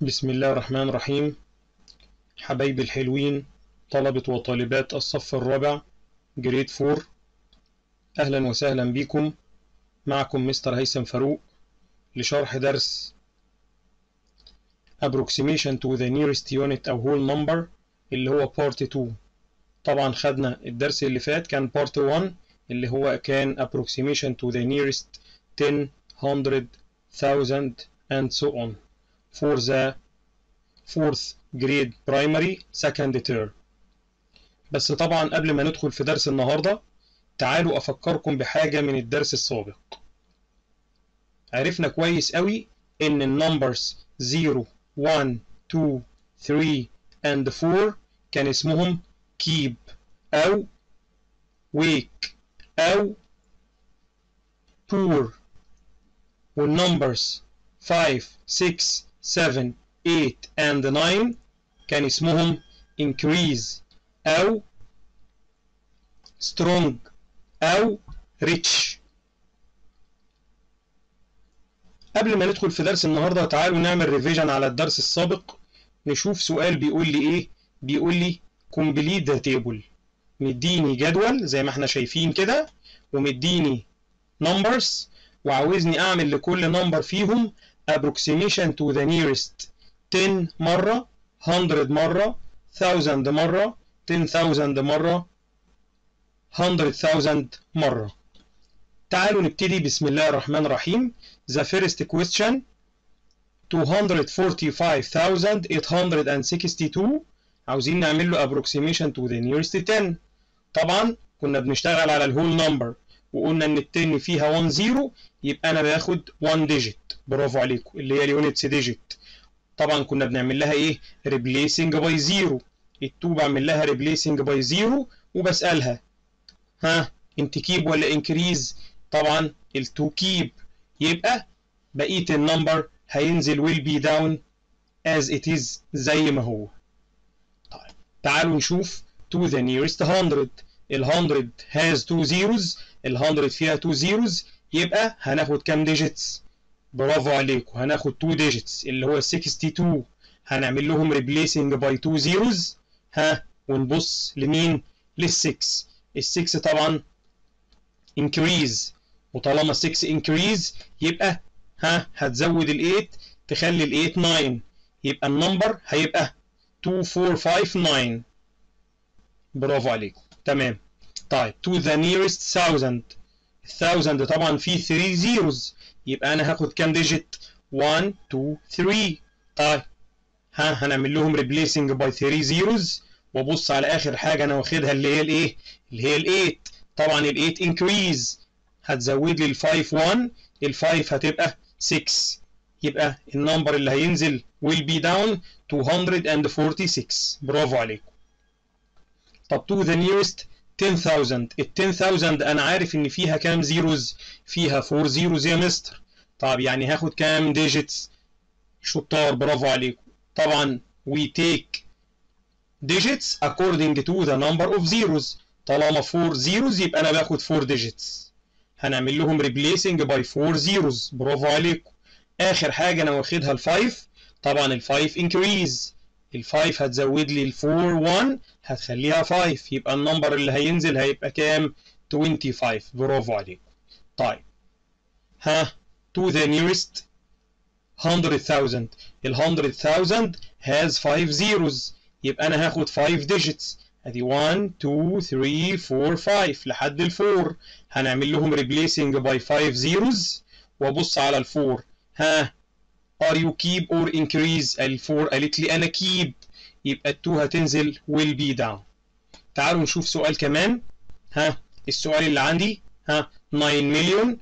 بسم الله الرحمن الرحيم حبايبي الحلوين طلبة وطالبات الصف الرابع جريد فور أهلا وسهلا بكم معكم مستر هيثم فاروق لشرح درس approximation to the nearest unit أو whole number اللي هو part 2 طبعا خدنا الدرس اللي فات كان part 1 اللي هو كان approximation to the nearest 10 100 1000 and so on for the fourth grade primary second term بس طبعا قبل ما ندخل في درس النهاردة تعالوا أفكركم بحاجة من الدرس السابق عرفنا كويس قوي إن النمبرز 0 1 2 3 and 4 كان اسمهم keep أو wake أو poor والنمبرز 5 6 7 8 and 9 كان اسمهم increase أو strong أو rich قبل ما ندخل في درس النهاردة تعالوا نعمل ريفيجن على الدرس السابق نشوف سؤال بيقول لي ايه بيقول لي complete the table مديني جدول زي ما احنا شايفين كده ومديني numbers وعاوزني اعمل لكل نمبر فيهم approximation to the nearest 10 مرة 100 مرة 1000 مرة 10000 مرة 100000 مرة تعالوا نبتدي بسم الله الرحمن الرحيم The first question 245862 عاوزين نعمل له approximation to the nearest 10 طبعا كنا بنشتغل على الهول نمبر وقلنا ان ال 10 فيها 1 0 يبقى انا باخد 1 ديجيت برافو عليكم اللي هي اليونتس ديجيت طبعا كنا بنعمل لها ايه ريبليسنج باي 0 ال2 بعمل لها ريبليسنج باي 0 وبسالها ها انت كيب ولا انكريز طبعا ال2 كيب يبقى بقيه النمبر هينزل ويل بي داون as it is زي ما هو طيب تعالوا نشوف to the nearest 100 ال 100 has two zeros ال 100 فيها two zeros يبقى هناخد كام ديجيتس برافو عليكم هناخد 2 ديجيتس اللي هو 62 هنعمل لهم ريبليسنج باي 2 زيروز ها ونبص لمين لل 6 ال 6 طبعا انكريز وطالما 6 انكريز يبقى ها هتزود ال 8 تخلي ال 8 9 يبقى النمبر هيبقى 2459 برافو عليكم تمام طيب to the nearest 1000 1000 طبعا فيه 3 زيروز يبقى انا هاخد كام ديجيت 1 2 3 طيب ها هنعمل لهم ريبليسنج باي 3 زيروز وابص على اخر حاجه انا واخدها اللي هي الايه اللي هي ال8 طبعا ال8 انكريز هتزود لي ال5 1 ال5 هتبقى 6 يبقى النمبر اللي هينزل will be down 246 برافو عليكم طب to the nearest 10000 ال 10000 انا عارف ان فيها كام زيروز فيها 4 زيروز يا مستر طب يعني هاخد كام ديجيتس شطار برافو عليكم طبعا we take digits according to the number of zeros طالما 4 zeros يبقى انا باخد 4 digits هنعمل لهم replacing by 4 zeros برافو عليكم اخر حاجه انا واخدها ال 5 طبعا ال 5 increase ال 5 هتزود لي ال 4 1 هتخليها 5 يبقى النمبر اللي هينزل هيبقى كام 25 برافو عليكم طيب ها to the nearest 100,000 ال 100,000 has 5 zeros يبقى انا هاخد 5 digits ادي 1 2 3 4 5 لحد ال 4 هنعمل لهم replacing by 5 zeros وابص على ال 4 ها are you keep or increase ال 4 قالت لي انا keep يبقى ال 2 هتنزل will be down تعالوا نشوف سؤال كمان ها السؤال اللي عندي ها 9 مليون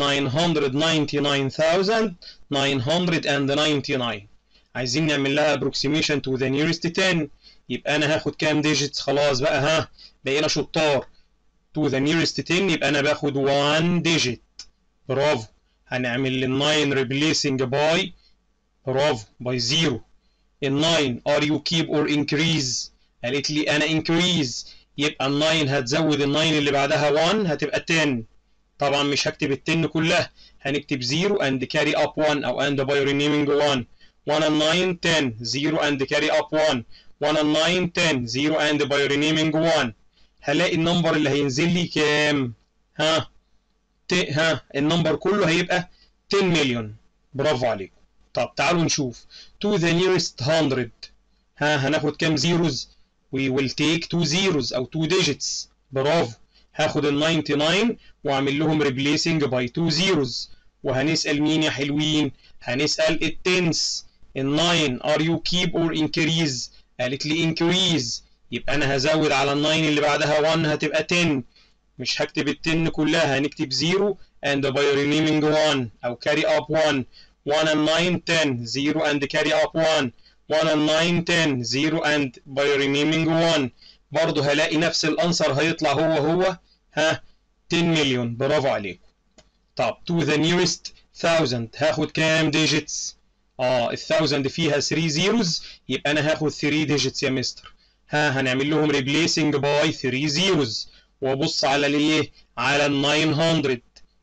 999999 عايزين نعمل لها approximation to the nearest 10 يبقى انا هاخد كام ديجيتس خلاص بقى ها بقينا شطار to the nearest 10 يبقى انا باخد 1 ديجيت برافو هنعمل لل 9 replacing by برافو by 0 ال 9 are you keep or increase قالت لي انا increase يبقى ال 9 هتزود ال 9 اللي بعدها 1 هتبقى 10 طبعا مش هكتب ال 10 كلها هنكتب 0 and carry up 1 او and by renaming 1 1 and 9 10 0 and carry up 1 1 and 9 10 0 and by renaming 1 هلاقي النمبر اللي هينزل لي كام ها ت... ها النمبر كله هيبقى 10 مليون برافو عليكم طب تعالوا نشوف to the nearest 100 ها هناخد كام زيروز we will take two zeros او two digits برافو هاخد ال 99 واعمل لهم replacing by two zeros وهنسأل مين يا حلوين هنسأل التنس ال 9 are you keep or increase قالت لي increase يبقى انا هزود على ال 9 اللي بعدها 1 هتبقى 10 مش هكتب ال 10 كلها هنكتب 0 and by renaming 1 او carry up 1 1 and 9 10 0 and carry up 1 1 and 9 10 0 and by renaming 1 برضه هلاقي نفس الانسر هيطلع هو هو ها 10 مليون برافو عليكم طب to the nearest 1000 هاخد كام digits اه ال 1000 فيها 3 zeros يبقى انا هاخد 3 digits يا مستر ها هنعمل لهم replacing by 3 zeros وابص على الايه على ال 900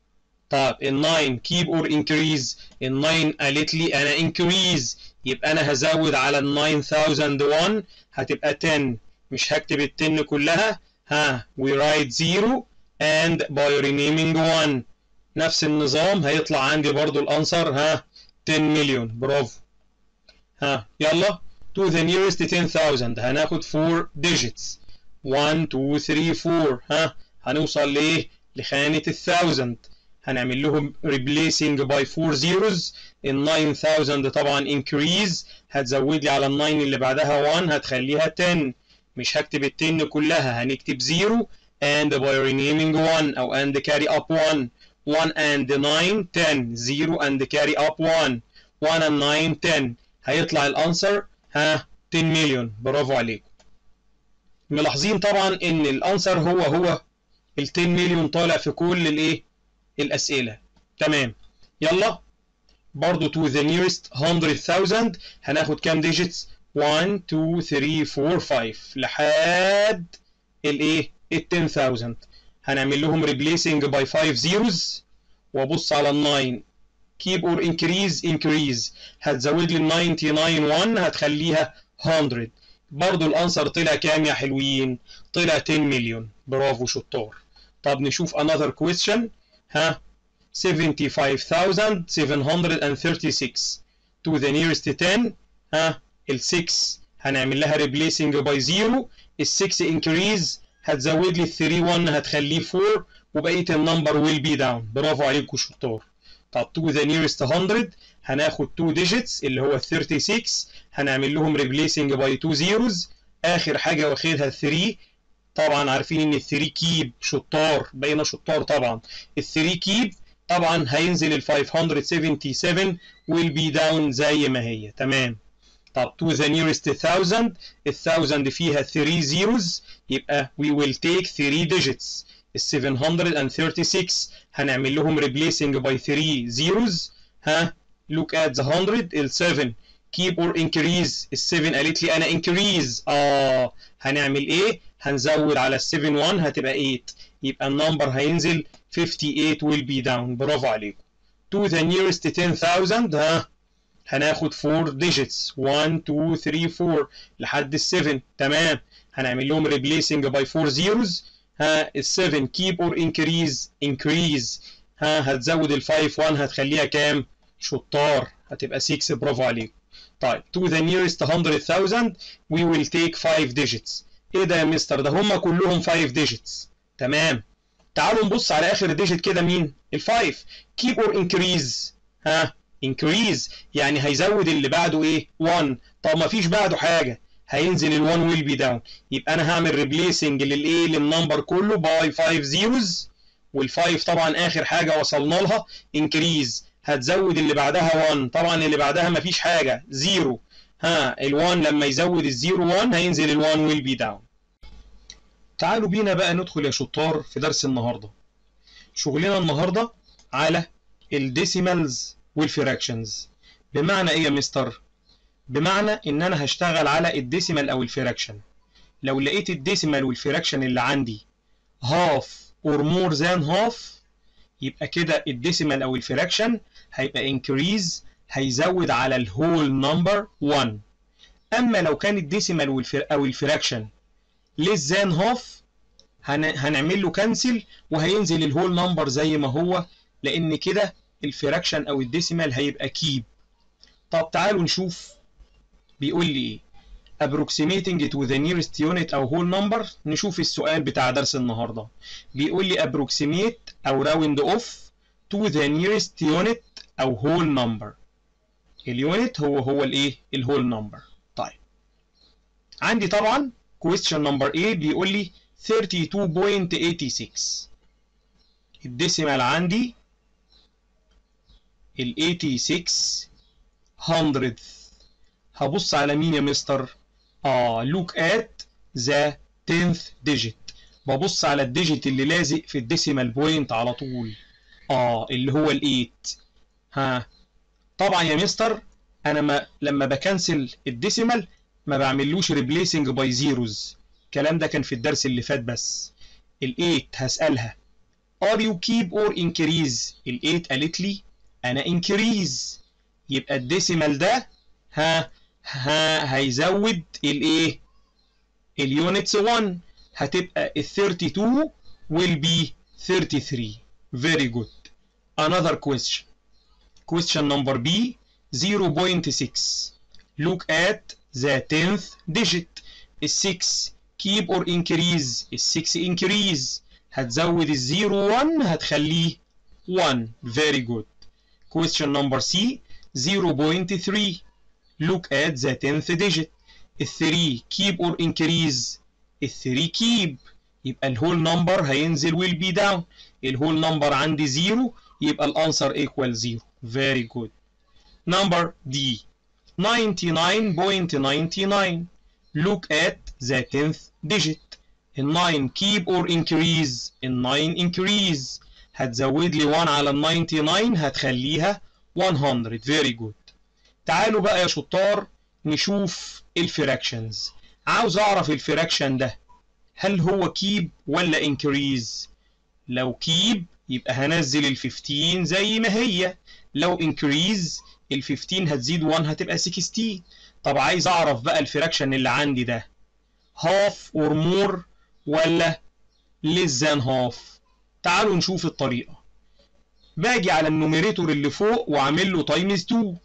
طب ال 9 keep or increase ال 9 قالت لي انا increase يبقى انا هزود على ال 9001 هتبقى 10 مش هكتب ال 10 كلها ها we write 0 and by renaming 1 نفس النظام هيطلع عندي برضو الانسر ها 10 مليون برافو ها يلا to the nearest 10000 هناخد 4 digits 1 2 3 4 ها هنوصل لايه لخانة ال 1000 هنعمل لهم replacing by 4 zeros ال 9000 طبعا increase هتزود لي على ال 9 اللي بعدها 1 هتخليها 10 مش هكتب ال 10 كلها هنكتب 0 and by renaming 1 او and carry up 1 1 and 9 10 0 and carry up 1 1 and 9 10 هيطلع الانسر ها 10 مليون برافو عليكم ملاحظين طبعا ان الانسر هو هو ال 10 مليون طالع في كل الايه الاسئله تمام يلا برضو to the nearest 100,000 هناخد كام digits 1 2 3 4 5 لحد الايه ال 10000 هنعمل لهم replacing by 5 zeros وابص على ال 9 keep or increase increase هتزود لي ال 99 1 هتخليها 100 برضو الانسر طلع كام يا حلوين طلع 10 مليون برافو شطار طب نشوف another question ها 75736 to the nearest 10 ها ال 6 هنعمل لها replacing by 0 ال 6 increase هتزود لي ال 3 1 هتخليه 4 وبقيه النمبر will be down برافو عليكم شطار طب to the nearest 100 هناخد 2 digits اللي هو 36 هنعمل لهم replacing by 2 zeros اخر حاجه واخدها 3 طبعا عارفين ان ال 3 كيب شطار بقينا شطار طبعا ال 3 كيب طبعا هينزل ال 577 will be down زي ما هي تمام طب to the nearest 1000 ال 1000 فيها 3 zeros يبقى we will take 3 digits ال 736 هنعمل لهم replacing by 3 zeros ها look at the 100 ال 7 keep or increase ال 7 قالت لي انا increase اه هنعمل ايه هنزود على ال 7 1 هتبقى 8 يبقى النمبر هينزل 58 will be down برافو عليكم to the nearest 10000 ها هناخد 4 digits 1 2 3 4 لحد ال 7 تمام هنعمل لهم replacing by 4 zeros ها ال 7 keep or increase increase ها هتزود ال 5 1 هتخليها كام شطار هتبقى 6 برافو عليكم طيب to the nearest 100000 we will take 5 digits ايه ده يا مستر ده هم كلهم 5 digits تمام تعالوا نبص على اخر ديجيت كده مين ال 5 keep or increase ها increase يعني هيزود اللي بعده ايه 1 طب ما فيش بعده حاجه هينزل ال 1 will be down يبقى انا هعمل replacing للايه للنمبر كله باي 5 zeros وال 5 طبعا اخر حاجه وصلنا لها increase هتزود اللي بعدها 1 طبعا اللي بعدها ما فيش حاجه 0 ها ال 1 لما يزود الزيرو 1 هينزل ال 1 will be down تعالوا بينا بقى ندخل يا شطار في درس النهارده شغلنا النهارده على الديسيمالز والفراكشنز بمعنى ايه يا مستر بمعنى ان انا هشتغل على الديسيمال او الفراكشن لو لقيت الديسيمال والفراكشن اللي عندي هاف اور مور ذان هاف يبقى كده الديسيمال او الفراكشن هيبقى increase هيزود على الهول نمبر 1 اما لو كان الديسيمال والفر... او الفراكشن less than half هن... هنعمل له كانسل وهينزل الهول نمبر زي ما هو لان كده الفراكشن او الديسيمال هيبقى كيب طب تعالوا نشوف بيقول لي ايه approximating to the nearest unit او whole number نشوف السؤال بتاع درس النهارده بيقول لي approximate او round off to the nearest unit او whole number اليونت هو هو الايه الهول نمبر طيب عندي طبعا question number A بيقول لي 32.86 الديسيمال عندي ال 86 hundredth هبص على مين يا مستر اه look at the 10th digit ببص على الديجيت اللي لازق في الديسيمال بوينت على طول اه اللي هو ال 8 ها طبعا يا مستر انا ما لما بكنسل الديسيمال ما بعملوش ريبليسنج باي زيروز الكلام ده كان في الدرس اللي فات بس ال 8 هسألها are you keep or increase ال 8 قالت لي انا increase يبقى الديسيمال ده ها ها هيزود الايه اليونتس 1 هتبقى ال 32 will be 33 very good another question question number B 0.6 look at the 10th digit ال 6 keep or increase ال 6 increase هتزود الزيرو 1 هتخليه 1 very good question number C 0.3 look at the 10th digit ال 3 keep or increase ال 3 keep يبقى الهول نمبر هينزل will be down الهول نمبر عندي 0 يبقى الانسر equal 0 very good number D 99.99 look at the 10th digit ال 9 keep or increase ال 9 increase هتزود لي 1 على ال 99 هتخليها 100 very good تعالوا بقى يا شطار نشوف الفراكشنز عاوز اعرف الفراكشن ده هل هو كيب ولا انكريز لو كيب يبقى هنزل ال 15 زي ما هي لو انكريز ال 15 هتزيد 1 هتبقى 16 طب عايز اعرف بقى الفراكشن اللي عندي ده هاف اور مور ولا less than half تعالوا نشوف الطريقة باجي على النوميريتور اللي فوق واعمل له تايمز 2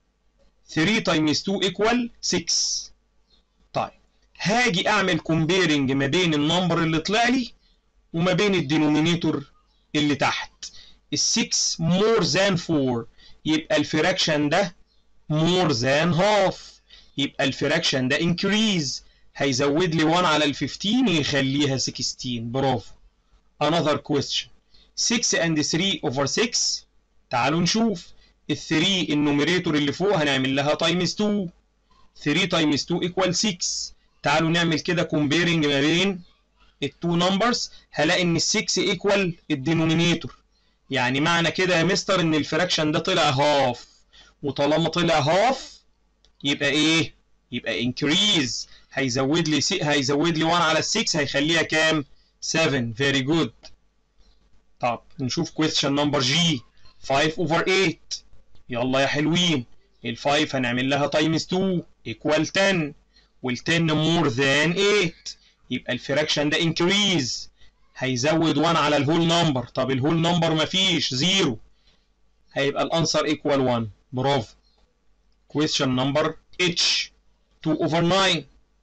3 تايمز 2 ايكوال 6 طيب هاجي اعمل كومبيرنج ما بين النمبر اللي طلع لي وما بين الدينومينيتور اللي تحت ال 6 more than 4 يبقى الفراكشن ده more than half يبقى الفراكشن ده increase هيزود لي 1 على ال 15 يخليها 16 برافو another question 6 and 3 over 6 تعالوا نشوف ال 3 النوميريتور اللي فوق هنعمل لها تايمز 2 3 تايمز 2 equal 6 تعالوا نعمل كده كومبيرنج ما بين التو نمبرز هلاقي ان ال 6 ايكوال الدينومينيتور يعني معنى كده يا مستر ان الفراكشن ده طلع هاف وطالما طلع هاف يبقى ايه يبقى انكريز هيزود لي سي هيزود لي 1 على ال 6 هيخليها كام 7 very good طب نشوف question number G 5 over 8 يلا يا حلوين ال 5 هنعمل لها تايمز 2 equal 10 وال 10 more than 8 يبقى الفراكشن ده increase هيزود 1 على الهول نمبر طب الهول نمبر مفيش 0 هيبقى الانسر equal 1 برافو question number H 2 over 9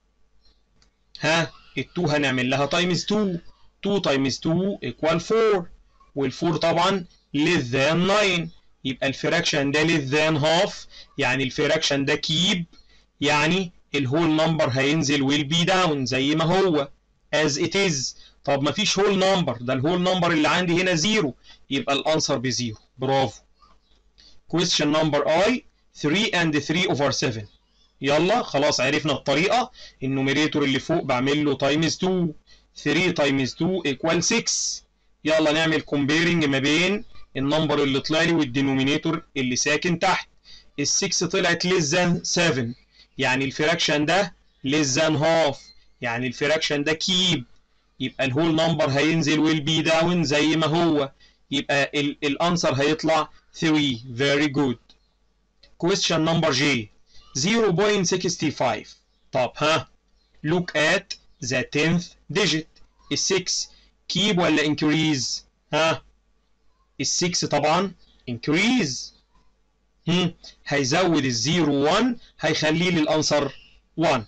ها ال 2 هنعمل لها تايمز 2 2 تايمز 2 equal 4 وال 4 طبعا less than 9 يبقى الفراكشن ده less than half يعني الفراكشن ده كيب يعني الهول نمبر هينزل will be down زي ما هو as it is طب ما فيش هول نمبر ده الهول نمبر اللي عندي هنا زيرو يبقى الانسر بزيرو برافو question number I 3 and 3 over 7 يلا خلاص عرفنا الطريقة النوميريتور اللي فوق بعمل له تايمز 2 3 تايمز 2 equal 6 يلا نعمل كومبيرنج ما بين النمبر اللي طلع لي والدينومينيتور اللي ساكن تحت ال 6 طلعت less than 7 يعني الفراكشن ده less than half يعني الفراكشن ده كيب يبقى الهول نمبر هينزل ويل بي داون زي ما هو يبقى الانسر هيطلع 3 very good question number J 0.65 طب ها look at the 10th digit ال 6 keep ولا increase ها ال 6 طبعا increase هم. هيزود الزيرو 1 هيخليه للانسر 1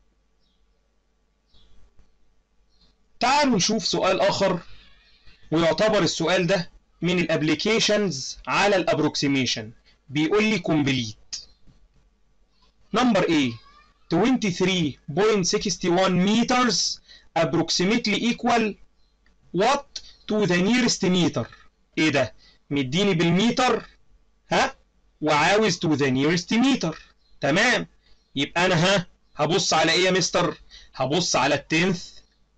تعالوا نشوف سؤال اخر ويعتبر السؤال ده من الابليكيشنز على الابروكسيميشن بيقول لي complete number A 23.61 meters approximately equal what to the nearest meter ايه ده مديني بالمتر ها وعاوز to the nearest meter تمام يبقى انا ها هبص على ايه يا مستر هبص على التنث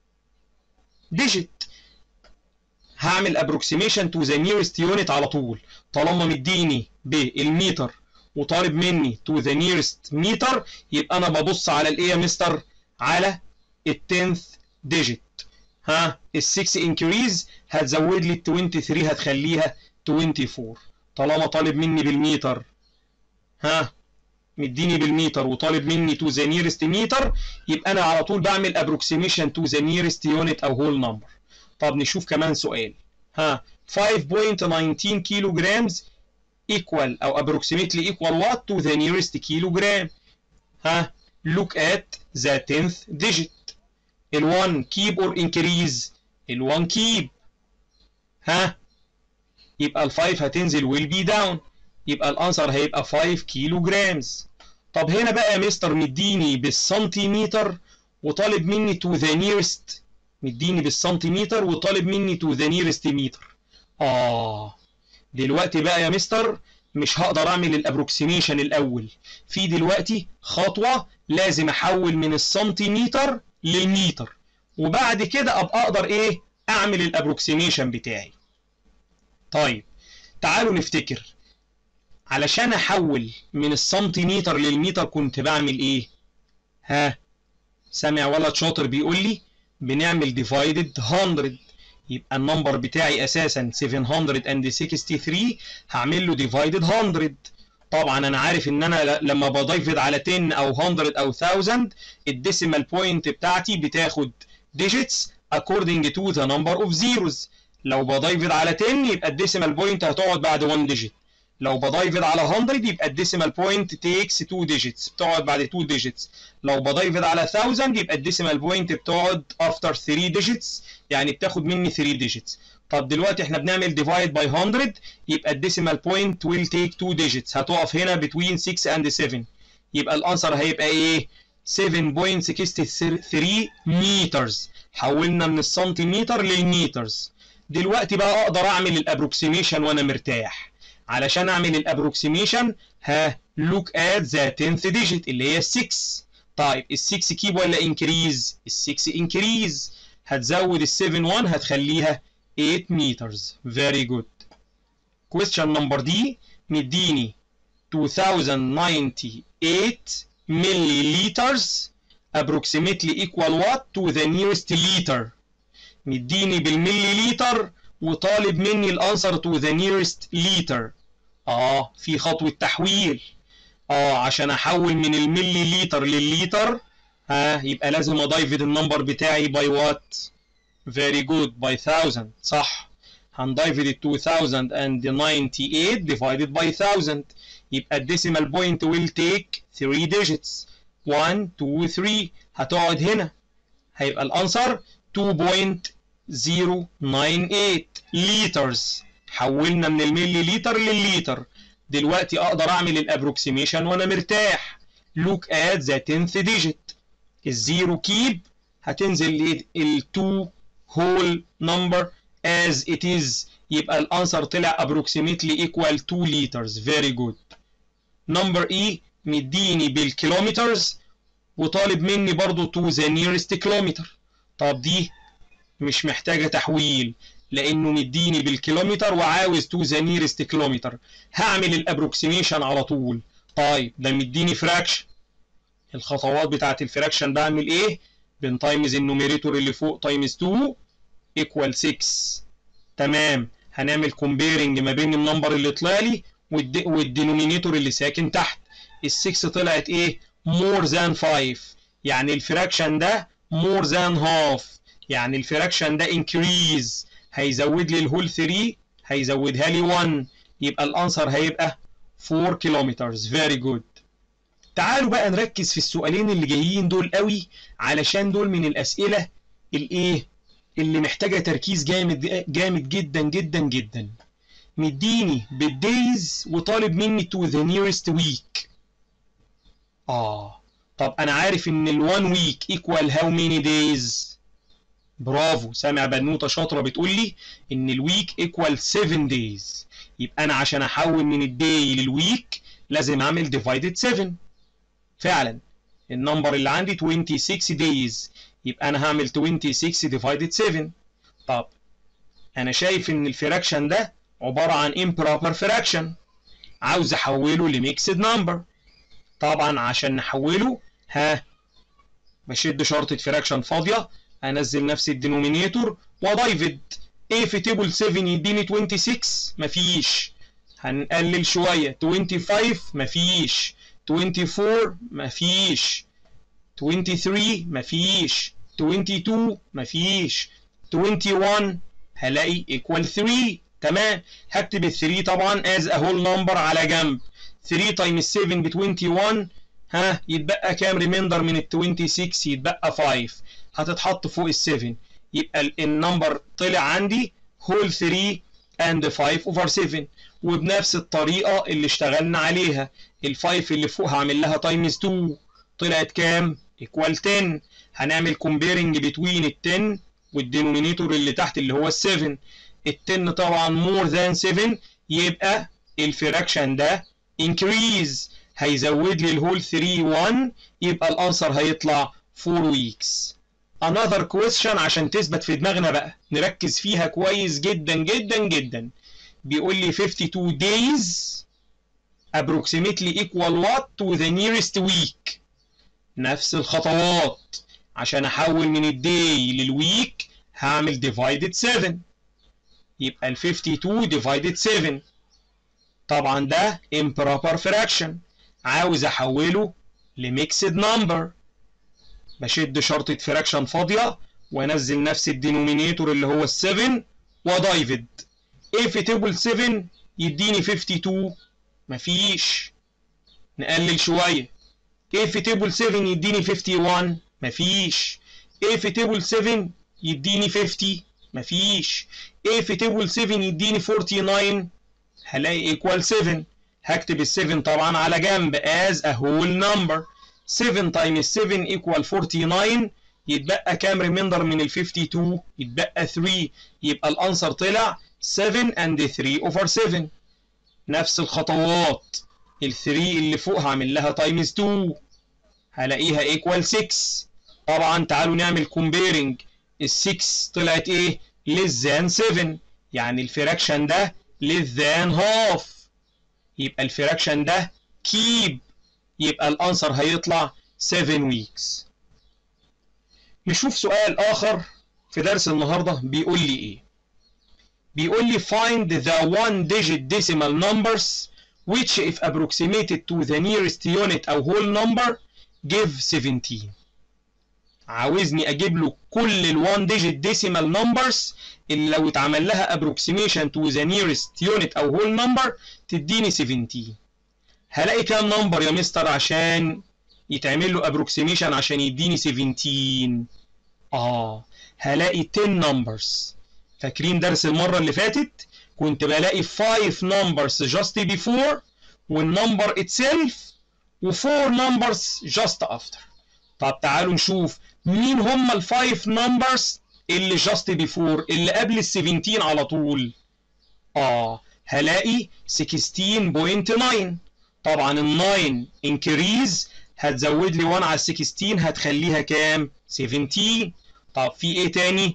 ديجيت هعمل approximation to the nearest unit على طول طالما مديني بالمتر وطالب مني to the nearest meter يبقى انا ببص على الايه يا مستر على التنث ديجيت ها ال 6 increase هتزود لي ال 23 هتخليها 24 طالما طالب مني بالمتر ها مديني بالمتر وطالب مني to the nearest meter يبقى انا على طول بعمل approximation to the nearest unit او whole number طب نشوف كمان سؤال ها 5.19 كيلو جرامز equal او approximately equal what to the nearest kilogram ها look at the 10th digit ال 1 keep or increase ال 1 keep ها يبقى ال 5 هتنزل will be down يبقى الانسر هيبقى 5 كيلو جرامز طب هنا بقى يا مستر مديني بالسنتيمتر وطالب مني to the nearest مديني بالسنتيمتر وطالب مني to the nearest meter اه دلوقتي بقى يا مستر مش هقدر اعمل الابروكسيميشن الاول في دلوقتي خطوه لازم احول من السنتيمتر للمتر وبعد كده ابقى اقدر ايه اعمل الابروكسيميشن بتاعي طيب تعالوا نفتكر علشان احول من السنتيمتر للمتر كنت بعمل ايه ها سامع ولد شاطر بيقول لي بنعمل ديفايدد 100 يبقى النمبر بتاعي اساسا 763 هعمل له ديفايدد 100 طبعا انا عارف ان انا لما بضيفد على 10 او 100 او 1000 الديسيمال بوينت بتاعتي بتاخد digits according to the number of zeros لو بضيفد على 10 يبقى الديسيمال بوينت هتقعد بعد 1 digit لو بضيفد على 100 يبقى الديسيمال بوينت تيكس 2 digits بتقعد بعد 2 digits لو بضيفد على 1000 يبقى الديسيمال بوينت بتقعد after 3 digits يعني بتاخد مني 3 digits طب دلوقتي احنا بنعمل divide by 100 يبقى الديسيمال بوينت will take 2 digits هتقف هنا between 6 and 7 يبقى الانسر هيبقى ايه 7.63 meters حولنا من السنتيمتر للمترز دلوقتي بقى اقدر اعمل الابروكسيميشن وانا مرتاح علشان اعمل الابروكسيميشن ها look at the 10th digit اللي هي 6 طيب ال 6 كيب ولا انكريز ال 6 انكريز هتزود ال 7 1 هتخليها 8 meters very good question number دي مديني 2098 milliliters approximately equal what to the nearest liter مديني بالمليليتر وطالب مني الانسر to the nearest liter اه في خطوة تحويل اه عشان احول من المليليتر للليتر ها يبقى لازم اضيفد النمبر بتاعي باي وات very good by 1000 صح هنضيفد ال 2098 divided by 1000 يبقى الديسيمال بوينت will take 3 digits 1 2 3 هتقعد هنا هيبقى الانسر 2.098 liters حولنا من الملي لتر للليتر دلوقتي اقدر اعمل الابروكسيميشن وانا مرتاح look at the 10th digit الزيرو كيب هتنزل ال 2 whole number as it is يبقى الانسر طلع approximately equal 2 liters very good number E مديني بالكيلومترز وطالب مني برضو to the nearest kilometer طب دي مش محتاجة تحويل لانه مديني بالكيلومتر وعاوز تو ذا نيرست كيلومتر هعمل الابروكسيميشن على طول طيب ده مديني فراكشن الخطوات بتاعت الفراكشن بعمل ايه بنتايمز النوميريتور اللي فوق تايمز 2 ايكوال 6 تمام هنعمل كومبيرنج ما بين النمبر اللي طلع لي والدينومينيتور اللي ساكن تحت ال 6 طلعت ايه more than 5 يعني الفراكشن ده more than half يعني الفراكشن ده increase هيزود لي الهول 3 هيزودها لي 1 يبقى الانسر هيبقى 4 كيلومترز فيري جود تعالوا بقى نركز في السؤالين اللي جايين دول قوي علشان دول من الاسئله الايه اللي محتاجه تركيز جامد جامد جدا جدا جدا مديني بالدايز وطالب مني تو ذا نيرست ويك اه طب انا عارف ان ال1 ويك ايكوال هاو ماني دايز برافو سامع بنوته شاطره بتقول لي ان الويك ايكوال 7 دايز يبقى انا عشان احول من الداي للويك لازم اعمل ديفايدد 7 فعلا النمبر اللي عندي 26 دايز يبقى انا هعمل 26 ديفايدد 7 طب انا شايف ان الفراكشن ده عباره عن improper fraction عاوز احوله لميكسد نمبر طبعا عشان نحوله ها بشد شرطة فراكشن فاضية انزل نفس الدينومينيتور ودايفد ايه في تيبل 7 يديني 26 مفيش هنقلل شوية 25 مفيش 24 مفيش 23 مفيش 22 مفيش 21 هلاقي equal 3 تمام هكتب ال 3 طبعا as a whole number على جنب 3 times 7 ب 21 ها يتبقى كام ريميندر من ال 26 يتبقى 5 هتتحط فوق ال 7 يبقى النمبر طلع عندي whole 3 and 5 over 7 وبنفس الطريقة اللي اشتغلنا عليها ال 5 اللي فوق هعمل لها تايمز 2 طلعت كام؟ equal 10 هنعمل comparing between ال 10 والدينومينيتور اللي تحت اللي هو ال 7 ال 10 طبعا more than 7 يبقى الفراكشن ده increase هيزود لي الهول 3 1 يبقى الانسر هيطلع 4 weeks another question عشان تثبت في دماغنا بقى نركز فيها كويس جدا جدا جدا بيقول لي 52 days approximately equal what to the nearest week نفس الخطوات عشان احول من الداي للويك هعمل divided 7 يبقى ال 52 divided 7 طبعا ده improper fraction عاوز احوله لميكسد نمبر بشد شرطة فراكشن فاضية وانزل نفس الدينومينيتور اللي هو ال 7 ودايفد ايه في تيبل 7 يديني 52 مفيش نقلل شوية ايه في تيبل 7 يديني 51 مفيش ايه في تيبل 7 يديني 50 مفيش ايه في تيبل 7 يديني 49 هلاقي ايكوال 7 هكتب ال 7 طبعا على جنب as a whole number 7 times 7 equal 49 يتبقى كام ريميندر من ال 52 يتبقى 3 يبقى الانسر طلع 7 and 3 over 7 نفس الخطوات ال 3 اللي فوق هعمل لها تايمز 2 هلاقيها equal 6 طبعا تعالوا نعمل comparing ال 6 طلعت ايه less than 7 يعني الفراكشن ده less than half يبقى الفراكشن ده keep يبقى الانسر هيطلع 7 weeks نشوف سؤال اخر في درس النهارده بيقول لي ايه بيقول لي find the one digit decimal numbers which if approximated to the nearest unit او whole number give 17 عاوزني اجيب له كل ال one digit decimal numbers اللي لو اتعمل لها approximation to the nearest unit او whole number تديني 17 هلاقي كام نمبر يا مستر عشان يتعمل له approximation عشان يديني 17 اه هلاقي 10 numbers فاكرين درس المرة اللي فاتت كنت بلاقي 5 numbers just before والنمبر itself و 4 numbers just after طب تعالوا نشوف مين هم ال 5 numbers اللي just before اللي قبل ال 17 على طول اه هلاقي 16.9 طبعا ال 9 increase هتزود لي 1 على 16 هتخليها كام 17 طب في ايه تاني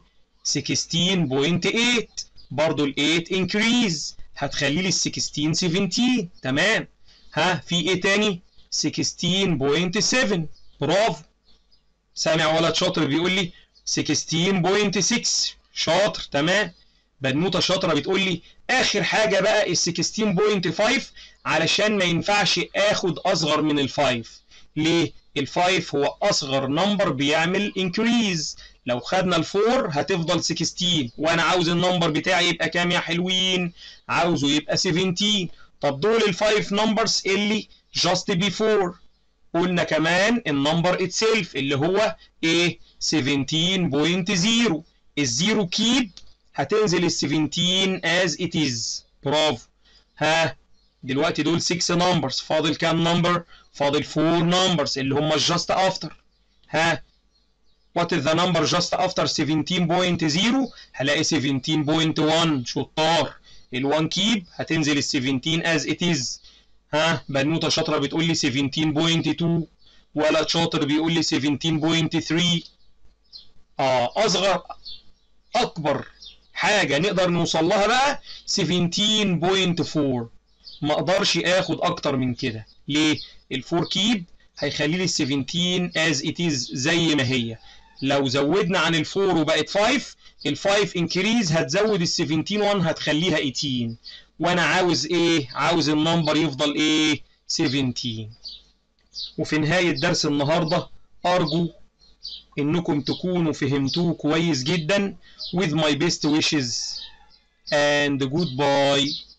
16.8 برضو ال 8 increase هتخلي لي ال 16 17 تمام ها في ايه تاني 16.7 برافو سامع ولد شاطر بيقول لي 16.6 شاطر تمام بنوته شاطره بتقول لي اخر حاجه بقى ال 16.5 علشان ما ينفعش اخد اصغر من ال5 ليه ال5 هو اصغر نمبر بيعمل انكريز لو خدنا الفور هتفضل 16 وانا عاوز النمبر بتاعي يبقى كام يا حلوين عاوزه يبقى 17 طب دول الفايف نمبرز اللي just before قلنا كمان النمبر اتسيلف اللي هو ايه 17.0 الزيرو كيب هتنزل ال 17 as it is برافو ها دلوقتي دول 6 نمبرز فاضل كام نمبر فاضل 4 نمبرز اللي هم just after ها what is the number just after 17.0 هلاقي 17.1 شطار ال1 كيب هتنزل ال 17 as it is ها بنوته شاطره بتقول لي 17.2 ولد شاطر بيقول لي 17.3 اه اصغر اكبر حاجه نقدر نوصل لها بقى 17.4 ما اقدرش اخد اكتر من كده ليه الفور كيب هيخلي لي ال 17 as it is زي ما هي لو زودنا عن الفور وبقت 5 ال5 انكريز هتزود ال 17 1 هتخليها 18 وانا عاوز ايه عاوز النمبر يفضل ايه 17 وفي نهاية درس النهاردة ارجو انكم تكونوا فهمتوه كويس جدا with my best wishes and goodbye